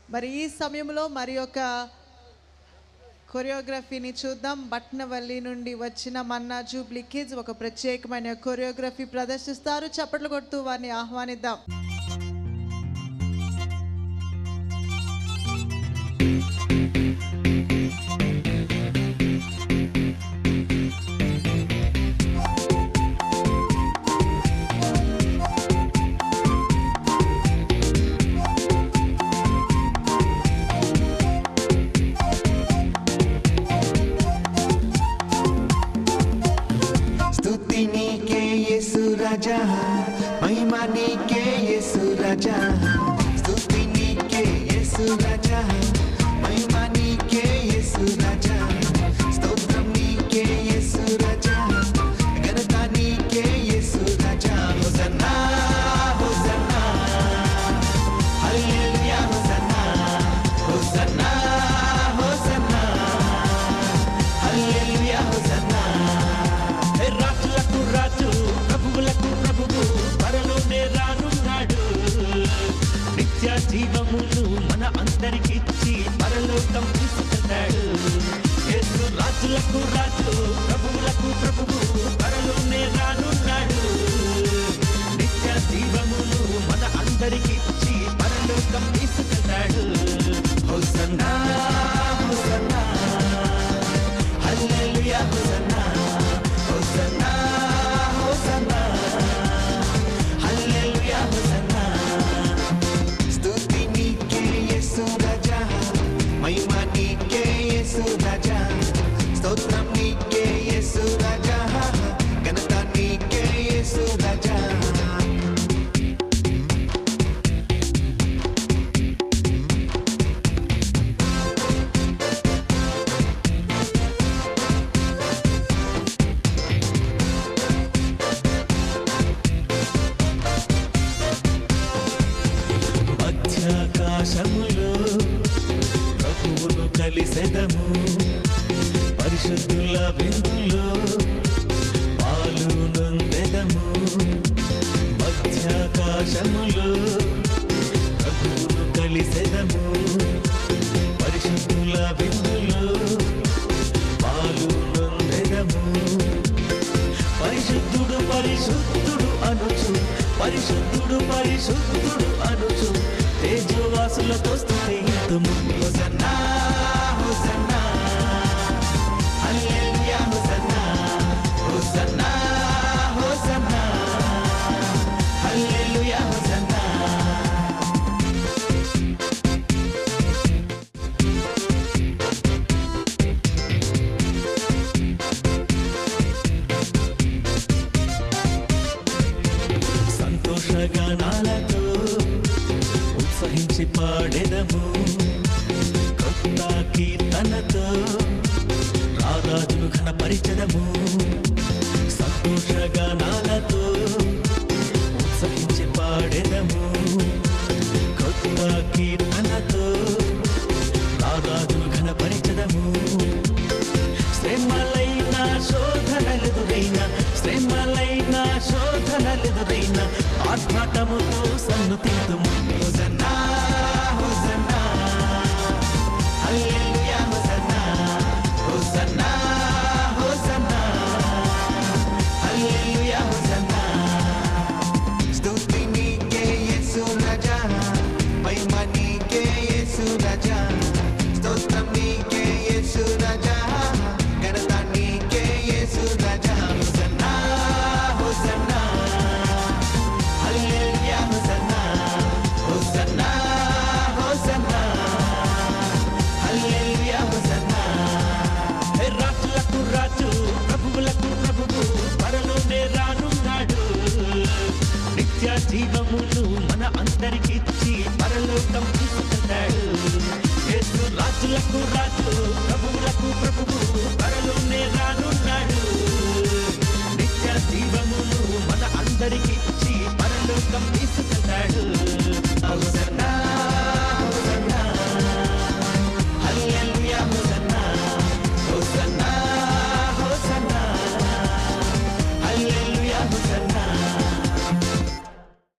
మరి ఈ సమయంలో మరి ఒక కొరియోగ్రఫీని చూద్దాం బట్నవల్లి నుండి వచ్చిన మన్నా జూబ్లీ కిడ్స్ ఒక ప్రత్యేకమైన కొరియోగ్రఫీ ప్రదర్శిస్తారు చప్పట్లు కొడుతూ వారిని ఆహ్వానిద్దాం స్తుతి నీకే యేసు రాజా మహిమ నీకే యేసు రాజా స్తుతి నీకే యేసు రాజా మహిమ నీకే యేసు రాజా స్తోత్రం నీకే యేసు రాజా ఘనత నీకే యేసు రాజా హోసన్నా హోసన్నా హల్లెలూయా హోసన్నా హోసన్నా హోసన్నా హల్లెలూయా హోసన్నా రాజులకు రాజు ప్రభువులకు ప్రభువు త్వరలోనే రానున్నాడు నిత్య జీవమును మన అందరికిచ్చి పరలోకం తీసుకెళ్తాడు యేసు రాజులకు రాజు ప్రభువులకు ప్రభువు త్వరలోనే రానున్నాడు నిత్య జీవమును మన అందరికిచ్చి పరలోకం తీసుకెళ్తాడు హోసన్నా హోసన్నా హల్లెలూయా హోసన్నా హోసన్నా హోసన్నా హల్లెలూయా హోసన్నా స్తుతి నీకే యేసు రాజా మహిమ నీకే యేసు రాజా స్తోత్రం నీకే యేసు రాజా ఘనత నీకే యేసు రాజా మధ్యాకాశములో ప్రభువును కలిసెదము పరిశుద్ధుల విందులో పాలు నొందెదము మధ్యాకాశములో ప్రభువును కలిసెదము పరిశుద్ధుల విందులో పాలు నొందెదము పరిశుద్ధుడు పరిశుద్ధుడు అనుచు పరిశుద్ధుడు పరిశుద్ధుడు అనుచు తేజవాసులతో స్థుతింతుము హోసన్నా హోసన్నా హల్లెలూయా హోసన్నా హోసన్నా హోసన్నా హల్లెలూయా హోసన్నా సంతోషగానాలతో ఉత్సహించి పాడెదము కొత్త కీర్తనతో రారాజును ఘనపరిచెదము సంతోషగానాలతో ఉత్సహించి పాడెదము కొత్త కీర్తనతో రారాజును ఘనపరిచెదము శ్రమలైన శోధనలెదురైన శ్రమలైన శోధనలెదురైన ఆర్భాటముతో సన్నుతింతుము హోసన్నా హోసన్నా హల్లెలూయా హోసన్నా హోసన్నా హోసన్నా హల్లెలూయా హోసన్నా స్తుతి నీకే యేసు రాజా మహిమ నీకే యేసు రాజా స్తోత్రం నీకే యేసు రాజా ఘనత నీకే యేసు రాజా హోసన్నా హోసన్నా హల్లెలూయా హోసన్నా హోసన్నా హోసన్నా హల్లెలూయా హోసన్నా రాజులకు రాజు ప్రభువులకు ప్రభువు త్వరలోనే రానున్నాడు నిత్య జీవమును మన అందరికిచ్చి పరలోకం తీసుకెళ్తాడు యేసు రాజులకు రాజు ప్రభువులకు ప్రభువు త్వరలోనే రానున్నాడు నిత్య జీవమును మన అందరికిచ్చి పరలోకం తీసుకెళ్తాడు